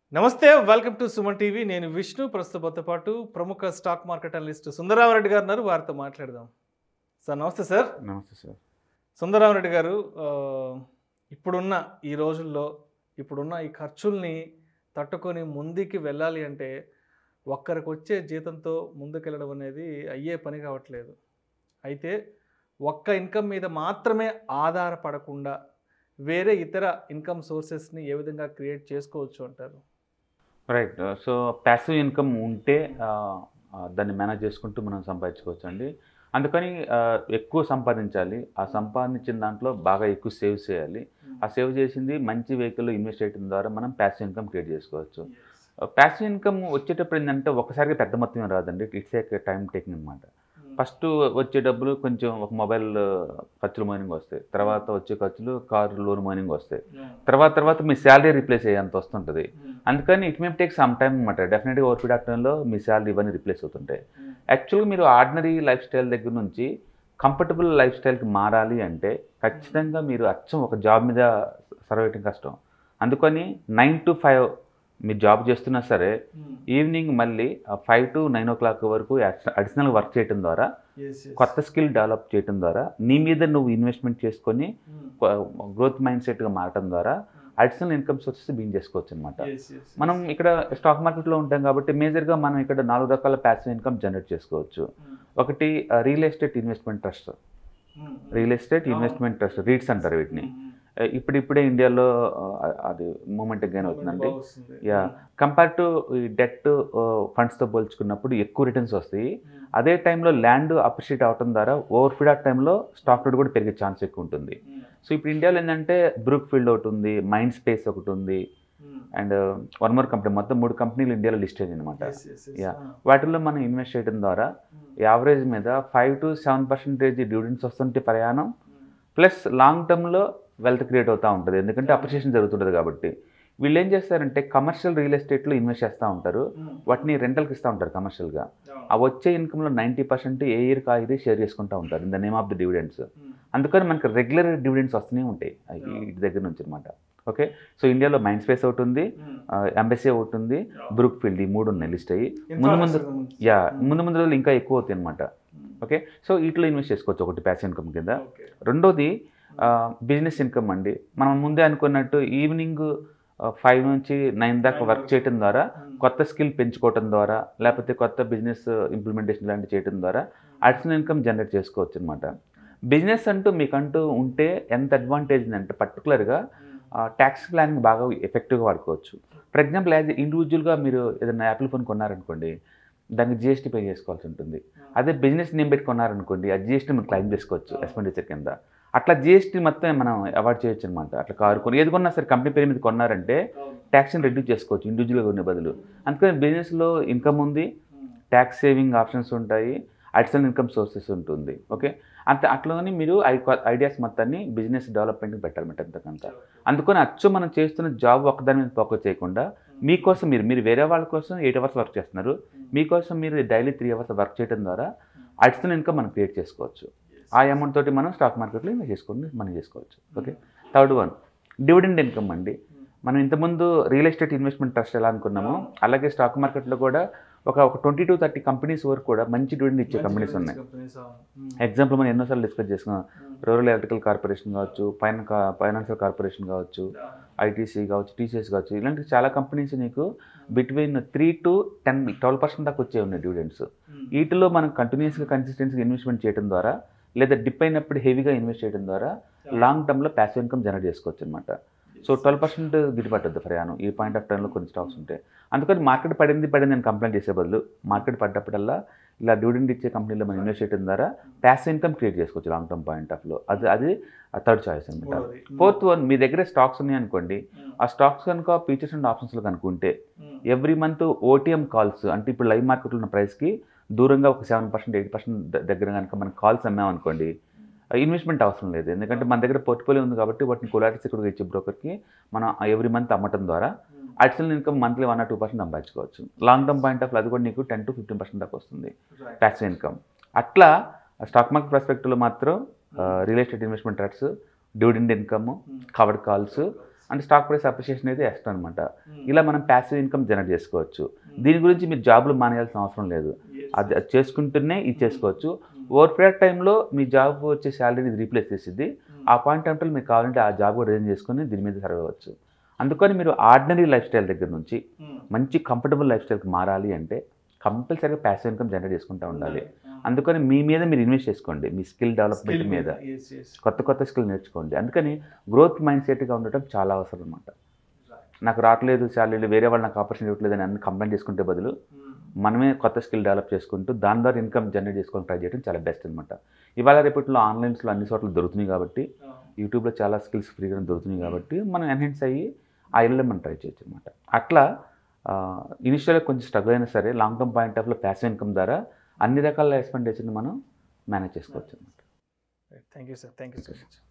నమస్తే welcome to Suman TV నేను విష్ణు ప్రస్తుతంతో పాటు ప్రముఖ స్టాక్ మార్కెట్ అనలిస్ట్ సుందరరామరెడ్డి గారు ఉన్నారు వారితో మాట్లాడదాం సార్ నమస్తే సార్ నమస్తే సార్ సుందరరామరెడ్డి గారు ఆ, ఇప్పుడున్న ఈ రోజుల్లో ఇప్పుడున్న ఈ ఖర్చుల్ని తట్టుకొని ముందుకి వెళ్ళాలి అంటే ఒక్కరికి వచ్చే జీతంతో ముందుకెళ్ళడం అనేది అయ్యే పని కావట్లేదు అయితే ఒక్క ఇన్కమ్ మీద మాత్రమే ఆధారపడకుండా వేరే ఇతర ఇన్కమ్ సోర్సెస్ని ఏ విధంగా క్రియేట్ చేసుకోవచ్చు అంటారు రైట్ సో ప్యాసివ్ ఇన్కమ్ ఉంటే ఆ, ఆ, దాన్ని మేనేజ్ చేసుకుంటూ మనం సంపాదించుకోవచ్చు అండి అందుకని ఆ, ఎక్కువ సంపాదించాలి ఆ సంపాదించిన దాంట్లో బాగా ఎక్కువ సేవ్ చేయాలి ఆ సేవ్ చేసింది మంచి వెహికల్లో ఇన్వెస్ట్ చేయడం ద్వారా మనం ప్యాసివ్ ఇన్కమ్ క్రియేట్ చేసుకోవచ్చు ప్యాసివ్ ఇన్కమ్ వచ్చేటప్పుడు ఏంటంటే ఒకసారిగా పెద్ద మొత్తం ఏం రాదండి ఇట్స్ ఏ టైం టేకింగ్ అనమాట ఫస్ట్ వచ్చే డబ్బులు కొంచెం ఒక మొబైల్ ఖర్చులు మైనింగ్ వస్తాయి తర్వాత వచ్చే ఖర్చులు కారు లోన్ మైనింగ్ వస్తాయి తర్వాత తర్వాత మీ శాలరీ రీప్లేస్ అయ్యేంత వస్తుంటుంది అందుకని it may take some time అనమాట డెఫినెట్గా ఓవర్ పీరియడ్ ఆఫ్ టైంలో మీ శాలరీ ఇవన్నీ రిప్లేస్ అవుతుంటాయి యాక్చువల్గా మీరు ఆర్డినరీ లైఫ్ స్టైల్ దగ్గర నుంచి కంఫర్టబుల్ లైఫ్ స్టైల్కి మారాలి అంటే ఖచ్చితంగా మీరు అచ్చం ఒక జాబ్ మీద సర్వ్ చేయడం కష్టం అందుకని నైన్ టు ఫైవ్ మీరు జాబ్ చేస్తున్నా సరే ఈవినింగ్ మళ్ళీ five to nine o'clock వరకు అడిషనల్ వర్క్ చేయడం ద్వారా కొత్త స్కిల్ డెవలప్ చేయడం ద్వారా నీ మీద నువ్వు ఇన్వెస్ట్మెంట్ చేసుకొని గ్రోత్ మైండ్ సెట్గా మారటం ద్వారా అడిషనల్ ఇన్కమ్ సోర్సెస్ బీన్ చేసుకోవచ్చు అనమాట మనం ఇక్కడ స్టాక్ మార్కెట్లో ఉంటాం కాబట్టి మేజర్గా మనం ఇక్కడ నాలుగు రకాల ప్యాసివ్ ఇన్కమ్ జనరేట్ చేసుకోవచ్చు ఒకటి real estate investment trust real estate investment trust REITs అంటారు వీటిని Uh, ఇప్పుడిప్పుడే ఇండియాలో uh, అది మూమెంట్ గైన్ అవుతుందండి యా కంపేర్ టు ఈ డెట్ ఫండ్స్తో పోల్చుకున్నప్పుడు ఎక్కువ రిటర్న్స్ వస్తాయి అదే టైంలో ల్యాండ్ అప్రిషియేట్ అవడం ద్వారా ఓవర్ పీరియడ్ ఆఫ్ టైంలో స్టాక్ రేట్ కూడా పెరిగే ఛాన్స్ ఎక్కువ ఉంటుంది సో ఇప్పుడు ఇండియాలో ఏంటంటే బ్రూక్ ఫీల్డ్ ఒకటి ఉంది మైండ్ స్పేస్ ఒకటి ఉంది అండ్ వన్ మోర్ కంపెనీ మొత్తం మూడు కంపెనీలు ఇండియాలో లిస్ట్ అయింది అనమాట Yeah. వాటిల్లో మనం ఇన్వెస్ట్ చేయడం ద్వారా యావరేజ్ మీద five to seven percentage dividends వస్తుంటే ప్రయాణం ప్లస్ లాంగ్ టర్మ్లో వెల్త్ క్రియేట్ అవుతూ ఉంటుంది ఎందుకంటే అప్రిషియేషన్ జరుగుతుంటుంది కాబట్టి వీళ్ళు ఏం చేస్తారంటే కమర్షియల్ రియల్ ఎస్టేట్లో ఇన్వెస్ట్ చేస్తూ ఉంటారు వాటిని రెంటల్కి ఇస్తూ ఉంటారు కమర్షియల్గా ఆ వచ్చే ఇన్కమ్లో నైంటీ పర్సెంట్ ఏ ఇయర్కి ఆ ఇయర్ షేర్ చేసుకుంటూ ఉంటారు in the name of the dividends అందుకని మనకి రెగ్యులర్ డివిడెండ్స్ వస్తూనే ఉంటాయి ఆ వీటి దగ్గర నుంచి అనమాట ఓకే సో ఇండియాలో మైండ్ స్పేస్ ఒకటి ఉంది ఎంబసీ ఒకటి ఉంది బ్రూక్ ఫీల్డ్ ఈ మూడు ఉన్నాయి లిస్ట్ అయ్యి ముందు ముందు యా ముందు ముందు రోజులు ఇంకా ఎక్కువ అవుతాయి అనమాట ఓకే సో వీటిలో ఇన్వెస్ట్ చేసుకోవచ్చు ఒకటి ప్యాసివ్ ఇన్కమ్ కింద రెండోది బిజినెస్ ఇన్కమ్ అండి మనం ముందే అనుకున్నట్టు ఈవినింగ్ ఫైవ్ నుంచి నైన్ దాకా వర్క్ చేయడం ద్వారా కొత్త స్కిల్ పెంచుకోవటం ద్వారా లేకపోతే కొత్త బిజినెస్ ఇంప్లిమెంటేషన్ లాంటివి చేయడం ద్వారా అడిషనల్ ఇన్కమ్ జనరేట్ చేసుకోవచ్చు అనమాట బిజినెస్ అంటూ మీకంటూ ఉంటే ఎంత అడ్వాంటేజ్ అంటే పర్టికులర్గా ట్యాక్స్ ప్లానింగ్ బాగా ఎఫెక్టివ్గా వాడుకోవచ్చు ఫర్ ఎగ్జాంపుల్ యాజ్ ఇండివిజువల్గా మీరు ఏదైనా యాపిల్ ఫోన్ కొన్నారనుకోండి దానికి జిఎస్టీ పే చేసుకోవాల్సి ఉంటుంది అదే బిజినెస్ నేమ్ పెట్టి కొన్నారనుకోండి ఆ జిఎస్టీ మీరు క్లైమ్ చేసుకోవచ్చు ఎక్స్పెండిచర్ కింద అట్లా జిఎస్టీ మొత్తం మనం అవాయిడ్ చేయొచ్చు అనమాట అట్లా కారు కొని ఏది కొన్నా సరే కంపెనీ పేరు మీద కొన్నారంటే ట్యాక్స్ని రెడ్యూస్ చేసుకోవచ్చు ఇండివిజువల్గా కొనే బదులు అందుకని బిజినెస్లో ఇన్కమ్ ఉంది ట్యాక్స్ సేవింగ్ ఆప్షన్స్ ఉంటాయి అడిషనల్ ఇన్కమ్ సోర్సెస్ ఉంటుంది ఓకే అంత అట్లనే మీరు ఐడియాస్ మొత్తాన్ని బిజినెస్ డెవలప్మెంట్కి పెట్టాలన్నమాట అంతకంత అందుకని అచ్చు మనం చేస్తున్న జాబ్ ఒక్కదాని మీద ఫోకస్ చేయకుండా మీకోసం మీరు మీరు వేరే వాళ్ళ కోసం ఎయిట్ అవర్స్ వర్క్ చేస్తున్నారు మీకోసం మీరు డైలీ త్రీ అవర్స్ వర్క్ చేయడం ద్వారా అడిషనల్ ఇన్కమ్ మనం క్రియేట్ చేసుకోవచ్చు ఆ అమౌంట్ తోటి మనం స్టాక్ మార్కెట్లో ఇన్వెస్ట్ చేసుకొని మనం చేసుకోవచ్చు okay third one dividend income అండి మనం ఇంతకుముందు రియల్ ఎస్టేట్ ఇన్వెస్ట్మెంట్ ట్రస్ట్ ఎలా అనుకున్నామో అలాగే స్టాక్ మార్కెట్లో కూడా ఒక ఒక ట్వంటీ టు థర్టీ కంపెనీస్ వరకు కూడా మంచి డివిడెండ్ ఇచ్చే కంపెనీస్ ఉన్నాయి ఎగ్జాంపుల్ మనం ఎన్నోసార్లు డిస్కస్ చేసుకున్నాం రూరల్ ఎలక్ట్రికల్ కార్పొరేషన్ కావచ్చు ఫైన్ ఫైనాన్షియల్ కార్పొరేషన్ కావచ్చు ఐటీసీ కావచ్చు టీసీఎస్ కావచ్చు ఇలాంటి చాలా కంపెనీస్ నీకు between three to ten twelve percent దాకా వచ్చే ఉన్నాయి డివిడెండ్స్ వీటిలో మనం కంటిన్యూస్గా కన్సిస్టెన్సీగా ఇన్వెస్ట్మెంట్ చేయడం ద్వారా లేదా డిప్ అయినప్పుడు హెవీగా ఇన్వెస్ట్ చేయడం ద్వారా లాంగ్ టర్మ్లో ప్యాసివ్ ఇన్కమ్ జనరేట్ చేసుకోవచ్చు అనమాట సో ట్వెల్వ్ పర్సెంట్ గిట్టుబట్టద్దు ప్రయాణం ఈ పాయింట్ ఆఫ్ టైంలో కొన్ని స్టాక్స్ ఉంటాయి అందుకని మార్కెట్ పడింది పడింది అని కంప్లైంట్ చేసే బదులు మార్కెట్ పడ్డప్పుడల్లా ఇలా డివిడెండ్ ఇచ్చే కంపెనీలో మనం ఇన్వెస్ట్ చేయడం ద్వారా ప్యాసివ్ ఇన్కమ్ క్రియేట్ చేసుకోవచ్చు లాంగ్ టర్మ్ పాయింట్ ఆఫ్లో అది అది థర్డ్ చాయిస్ అనమాట ఫోర్త్ వన్ మీ దగ్గర స్టాక్స్ ఉన్నాయి అనుకోండి ఆ స్టాక్స్ కనుక ఫీచర్స్ అండ్ ఆప్షన్స్లో కనుక్కుంటే ఎవ్రీ మంత్ ఓటీఎం కాల్స్ అంటే ఇప్పుడు లైవ్ మార్కెట్లో ఉన్న ప్రైస్కి దూరంగా ఒక సెవెన్ పర్సెంట్ ఎయిట్ పర్సెంట్ దగ్గర కనుక మనం కాల్స్ అమ్మామనుకోండి ఇన్వెస్ట్మెంట్ అవసరం లేదు ఎందుకంటే మన దగ్గర పోర్ట్ఫోలియో ఉంది కాబట్టి వాటిని కొలాటిస్ ఇక్కడ ఇచ్చే బ్రోకర్కి మనం ఎవ్రీ మంత్ అమ్మటం ద్వారా additional income monthly one or two percent సంపాదించుకోవచ్చు లాంగ్ టర్మ్ పాయింట్ ఆఫ్ అది కూడా నీకు టెన్ టు ఫిఫ్టీన్ పర్సెంట్ దాకా వస్తుంది ప్యాసివ్ ఇన్కమ్ అట్లా స్టాక్ మార్కెట్ పర్స్పెక్టివ్లో మాత్రం real estate investment trust dividend income covered calls అంటే స్టాక్ ప్రైస్ అప్రిషియేషన్ అయితే ఎక్స్ట్రా అనమాట ఇలా మనం ప్యాసివ్ ఇన్కమ్ జనరేట్ చేసుకోవచ్చు దీని గురించి మీరు జాబ్లు మానేయాల్సిన అవసరం లేదు అది అది చేసుకుంటూనే ఇది చేసుకోవచ్చు ఓవర్ పీరియడ్ టైంలో మీ జాబ్ వచ్చే శాలరీని ఇది రీప్లేస్ చేసిద్ది ఆ పాయింట్ టైంలో మీకు కావాలంటే ఆ జాబ్ కూడా రిజైన్ చేసుకుని దీని మీద సర్వ్ అవ్వచ్చు అందుకని మీరు ఆర్డినరీ లైఫ్ స్టైల్ దగ్గర నుంచి మంచి కంఫర్టబుల్ లైఫ్ స్టైల్కి మారాలి అంటే కంపల్సరీగా ప్యాసివ్ ఇన్కమ్ జనరేట్ చేసుకుంటూ ఉండాలి అందుకని మీ మీద మీరు ఇన్వెస్ట్ చేసుకోండి మీ స్కిల్ డెవలప్మెంట్ మీద కొత్త కొత్త స్కిల్ నేర్చుకోండి అందుకని గ్రోత్ మైండ్ సెట్గా ఉండటం చాలా అవసరం అనమాట నాకు రావట్లేదు శాలరీలు వేరే వాళ్ళు నాకు ఆపర్చునిటీ ఇవ్వట్లేదు అని అన్ని కంప్లైంట్ చేసుకుంటే బదులు మనమే కొత్త స్కిల్ డెవలప్ చేసుకుంటూ దాని ద్వారా ఇన్కమ్ జనరేట్ చేసుకొని ట్రై చేయడం చాలా బెస్ట్ అనమాట ఇవాళ రేపట్లో ఆన్లైన్స్లో అన్ని చోట్ల దొరుకుతున్నాయి కాబట్టి యూట్యూబ్లో చాలా స్కిల్స్ ఫ్రీగా దొరుకుతున్నాయి కాబట్టి మనం ఎన్హాన్స్ అయ్యి ఆ ఇళ్ళలో మనం ట్రై చేయొచ్చు అనమాట అట్లా ఇనిషియల్గా కొంచెం స్ట్రగుల్ అయినా సరే లాంగ్ టర్మ్ పాయింట్ ఆఫ్లో ప్యాసివ్ ఇన్కమ్ ద్వారా అన్ని రకాల ఎక్స్పెండిచర్ని మనం మేనేజ్ చేసుకోవచ్చు అనమాట thank you sir thank you so much